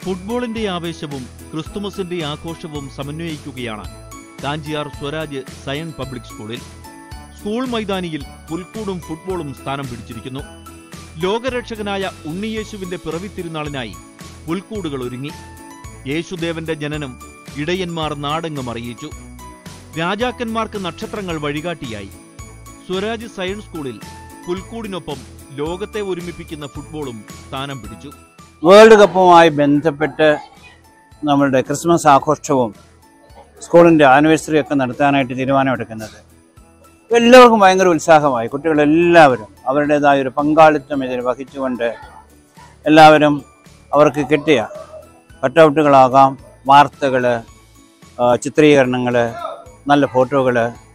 ഫുട്ബോളിന്റെ ആവേശവും ക്രിസ്തുമസിന്റെ ആഘോഷവും സമന്വയിക്കുകയാണ് കാഞ്ചിയാർ സ്വരാജ് സയൺ പബ്ലിക് സ്കൂളിൽ സ്കൂൾ മൈതാനിയിൽ പുൽക്കൂടും ഫുട്ബോളും സ്ഥാനം പിടിച്ചിരിക്കുന്നു ലോകരക്ഷകനായ ഉണ്ണിയേശുവിന്റെ പിറവി തിരുനാളിനായി പുൽക്കൂടുകൾ ഒരുങ്ങി യേശുദേവന്റെ ജനനം ഇടയന്മാർ നാടെങ്ങും അറിയിച്ചു രാജാക്കന്മാർക്ക് നക്ഷത്രങ്ങൾ വഴികാട്ടിയായി സ്വരാജ് സയൻസ് സ്കൂളിൽ പുൽക്കൂടിനൊപ്പം ലോകത്തെ ഒരുമിപ്പിക്കുന്ന ഫുട്ബോളും സ്ഥാനം പിടിച്ചു വേൾഡ് കപ്പുമായി ബന്ധപ്പെട്ട് നമ്മളുടെ ക്രിസ്മസ് ആഘോഷവും സ്കൂളിൻ്റെ ആനിവേഴ്സറി ഒക്കെ നടത്താനായിട്ട് തീരുമാനമെടുക്കുന്നത് എല്ലാവർക്കും ഭയങ്കര ഉത്സാഹമായി കുട്ടികളെല്ലാവരും അവരുടേതായ ഒരു പങ്കാളിത്തം ഇതിൽ വഹിച്ചുകൊണ്ട് എല്ലാവരും അവർക്ക് കിട്ടിയ കട്ടൗട്ടുകളാകാം വാർത്തകൾ ചിത്രീകരണങ്ങൾ നല്ല ഫോട്ടോകൾ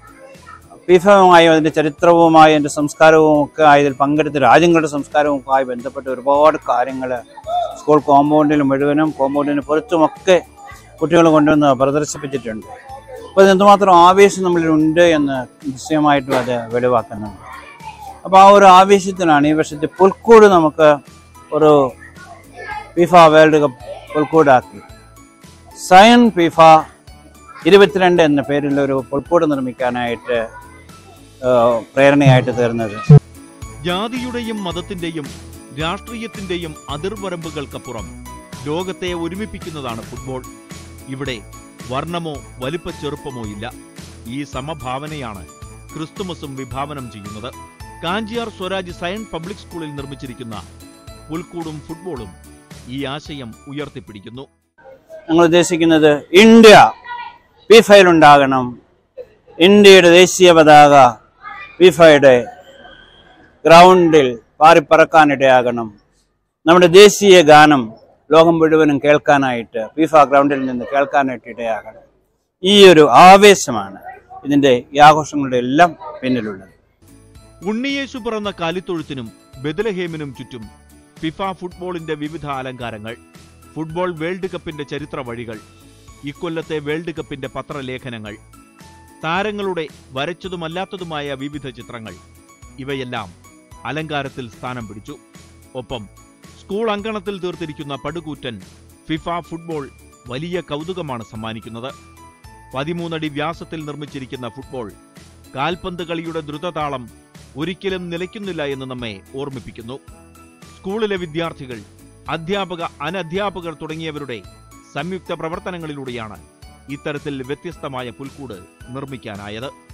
ഫിഫയുമായും അതിൻ്റെ ചരിത്രവുമായി അതിൻ്റെ സംസ്കാരവും ഒക്കെ ആയതിൽ പങ്കെടുത്ത രാജ്യങ്ങളുടെ സംസ്കാരവും ഒക്കെ ആയി ബന്ധപ്പെട്ട ഒരുപാട് കാര്യങ്ങൾ സ്കൂൾ കോമ്പൗണ്ടിൽ മുഴുവനും കോമ്പൗണ്ടിന് പുറത്തുമൊക്കെ കുട്ടികൾ കൊണ്ടുവന്ന് പ്രദർശിപ്പിച്ചിട്ടുണ്ട് അപ്പോൾ അത് എന്തുമാത്രം ആവേശം നമ്മളിലുണ്ട് എന്ന് നിശ്ചയമായിട്ടും അത് വെളിവാക്കുന്നുണ്ട് അപ്പോൾ ആ ഒരു ആവേശത്തിനാണ് ഈ വർഷത്തെ പുൽക്കൂട് നമുക്ക് ഒരു ഫിഫ വേൾഡ് കപ്പ് പുൽക്കൂടാക്കി സയൻ ഫിഫ ഇരുപത്തിരണ്ട് എന്ന പേരിൽ ഒരു പുൽക്കൂട് നിർമ്മിക്കാനായിട്ട് ആ, പ്രേരണയായിട്ട് തീർന്നത് ജാതിയുടെയും മതത്തിന്റെയും രാഷ്ട്രീയത്തിന്റെയും അതിർവരമ്പുകൾക്കപ്പുറം ലോകത്തെ ഒരുമിപ്പിക്കുന്നതാണ് ഫുട്ബോൾ ഇവിടെ വർണ്ണമോ വലിപ്പ ചെറുപ്പമോ ഇല്ല ഈ സമഭാവനയാണ് ക്രിസ്തുമസും വിഭാവനം ചെയ്യുന്നത് കാഞ്ചിയാർ സ്വരാജ് സയൻ പബ്ലിക് സ്കൂളിൽ നിർമ്മിച്ചിരിക്കുന്ന പുൽക്കൂടും ഫുട്ബോളും ഈ ആശയം ഉയർത്തിപ്പിടിക്കുന്നു ഞങ്ങൾ ഉദ്ദേശിക്കുന്നത് ഇന്ത്യ ഫിഫയിലുണ്ടാകണം ഇന്ത്യയുടെ ദേശീയ പതാക ഫിഫയുടെ ഗ്രൗണ്ടിൽ പാറിപ്പറക്കാനിടയാകണം നമ്മുടെ ദേശീയ ഗാനം ലോകം മുഴുവനും കേൾക്കാനായിട്ട് ഫിഫ ഗ്രൗണ്ടിൽ നിന്ന് കേൾക്കാനായിട്ട് ഇടയാകണം ഈ ഒരു ആവേശമാണ് ഇതിൻ്റെ ഈ ആഘോഷങ്ങളുടെ എല്ലാം പിന്നിലുള്ളത് ഉണ്ണിയേശു പിറന്ന കാലിത്തൊഴുത്തിനും ബെദലഹേമിനും ചുറ്റും ഫിഫ ഫുട്ബോളിന്റെ വിവിധ അലങ്കാരങ്ങൾ ഫുട്ബോൾ വേൾഡ് കപ്പിന്റെ ചരിത്ര വഴികൾ ഇക്കൊല്ലത്തെ വേൾഡ് കപ്പിന്റെ പത്രലേഖനങ്ങൾ താരങ്ങളുടെ വരച്ചതുമല്ലാത്തതുമായ വിവിധ ചിത്രങ്ങൾ ഇവയെല്ലാം അലങ്കാരത്തിൽ സ്ഥാനം പിടിച്ചു ഒപ്പം സ്കൂൾ അങ്കണത്തിൽ തീർത്തിരിക്കുന്ന പടുകൂറ്റൻ ഫിഫ ഫുട്ബോൾ വലിയ കൗതുകമാണ് സമ്മാനിക്കുന്നത് പതിമൂന്നടി വ്യാസത്തിൽ നിർമ്മിച്ചിരിക്കുന്ന ഫുട്ബോൾ കാൽപന്ത് കളിയുടെ ദ്രുതതാളം ഒരിക്കലും നിലയ്ക്കുന്നില്ല എന്ന് നമ്മെ ഓർമ്മിപ്പിക്കുന്നു സ്കൂളിലെ വിദ്യാർത്ഥികൾ അധ്യാപക അനധ്യാപകർ തുടങ്ങിയവരുടെ സംയുക്ത പ്രവർത്തനങ്ങളിലൂടെയാണ് ഇത്തരത്തിൽ വ്യത്യസ്തമായ പുൽക്കൂട് നിർമ്മിക്കാനായത്